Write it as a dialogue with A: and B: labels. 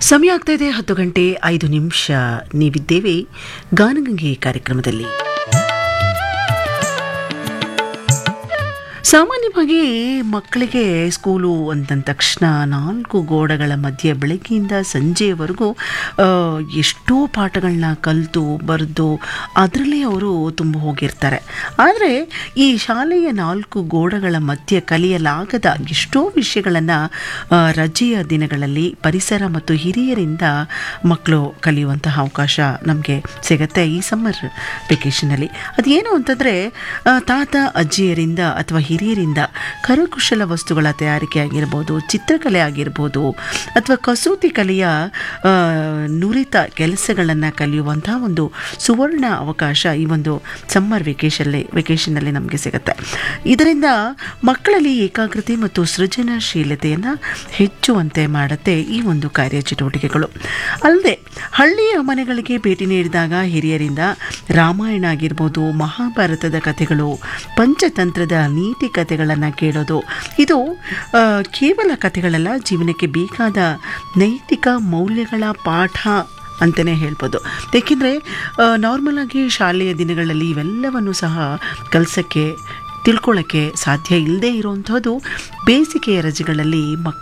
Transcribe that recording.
A: ಸಮಯ ಆಗ್ತಾ ಇದೆ ಹತ್ತು ಗಂಟೆ ಐದು ನಿಮಿಷ ನೀವಿದ್ದೇವೆ ಗಾನಗಂಗೆ ಕಾರ್ಯಕ್ರಮದಲ್ಲಿ ಸಾಮಾನ್ಯವಾಗಿ ಮಕ್ಕಳಿಗೆ ಸ್ಕೂಲು ಅಂತಂದ ತಕ್ಷಣ ನಾಲ್ಕು ಗೋಡೆಗಳ ಮಧ್ಯೆ ಬೆಳಗ್ಗೆಯಿಂದ ಸಂಜೆಯವರೆಗೂ ಆ, ಎಷ್ಟೋ ಪಾಠಗಳನ್ನ ಕಲಿತು ಬರೆದು ಅದರಲ್ಲೇ ಅವರು ತುಂಬ ಹೋಗಿರ್ತಾರೆ ಆದರೆ ಈ ಶಾಲೆಯ ನಾಲ್ಕು ಗೋಡೆಗಳ ಮಧ್ಯೆ ಕಲಿಯಲಾಗದ ಎಷ್ಟೋ ವಿಷಯಗಳನ್ನು ರಜೆಯ ದಿನಗಳಲ್ಲಿ ಪರಿಸರ ಮತ್ತು ಹಿರಿಯರಿಂದ ಮಕ್ಕಳು ಕಲಿಯುವಂತಹ ಅವಕಾಶ ನಮಗೆ ಸಿಗುತ್ತೆ ಈ ಸಮ್ಮರ್ ವೆಕೇಷನಲ್ಲಿ ಅದೇನು ಅಂತಂದರೆ ತಾತ ಅಜ್ಜಿಯರಿಂದ ಅಥವಾ ಹಿರಿಯರಿಂದ ಕರಕುಶಲ ವಸ್ತುಗಳ ತಯಾರಿಕೆ ಆಗಿರ್ಬೋದು ಚಿತ್ರಕಲೆ ಆಗಿರ್ಬೋದು ಅಥವಾ ಕಸೂತಿ ಕಲೆಯ ಆ, ನುರಿತ ಕೆಲಸಗಳನ್ನು ಕಲಿಯುವಂಥ ಒಂದು ಸುವರ್ಣ ಅವಕಾಶ ಈ ಒಂದು ಸಮ್ಮರ್ ವೆಕೇಷನ್ಲಿ ವೆಕೇಷನ್ನಲ್ಲಿ ನಮಗೆ ಸಿಗುತ್ತೆ ಇದರಿಂದ ಮಕ್ಕಳಲ್ಲಿ ಏಕಾಗ್ರತೆ ಮತ್ತು ಸೃಜನಶೀಲತೆಯನ್ನು ಹೆಚ್ಚುವಂತೆ ಮಾಡುತ್ತೆ ಈ ಒಂದು ಕಾರ್ಯಚಟುವಟಿಕೆಗಳು ಅಲ್ಲದೆ ಹಳ್ಳಿಯ ಮನೆಗಳಿಗೆ ಭೇಟಿ ನೀಡಿದಾಗ ಹಿರಿಯರಿಂದ ರಾಮಾಯಣ ಆಗಿರ್ಬೋದು ಮಹಾಭಾರತದ ಕಥೆಗಳು ಪಂಚತಂತ್ರದ ನೀತಿ ಕಥೆಗಳನ್ನು ಕೇಳೋದು ಇದು ಆ, ಕೇವಲ ಕಥೆಗಳಲ್ಲ ಜೀವನಕ್ಕೆ ಬೇಕಾದ ನೈತಿಕ ಮೌಲ್ಯಗಳ ಪಾಠ ಅಂತಲೇ ಹೇಳ್ಬೋದು ಏಕೆಂದರೆ ನಾರ್ಮಲ್ ಆಗಿ ಶಾಲೆಯ ದಿನಗಳಲ್ಲಿ ಇವೆಲ್ಲವನ್ನು ಸಹ ಕಲಿಸೋಕ್ಕೆ ತಿಳ್ಕೊಳ್ಳೋಕ್ಕೆ ಸಾಧ್ಯ ಇಲ್ಲದೆ ಇರುವಂಥದ್ದು ಬೇಸಿಗೆಯ ರಜೆಗಳಲ್ಲಿ ಮಕ್ಕಳು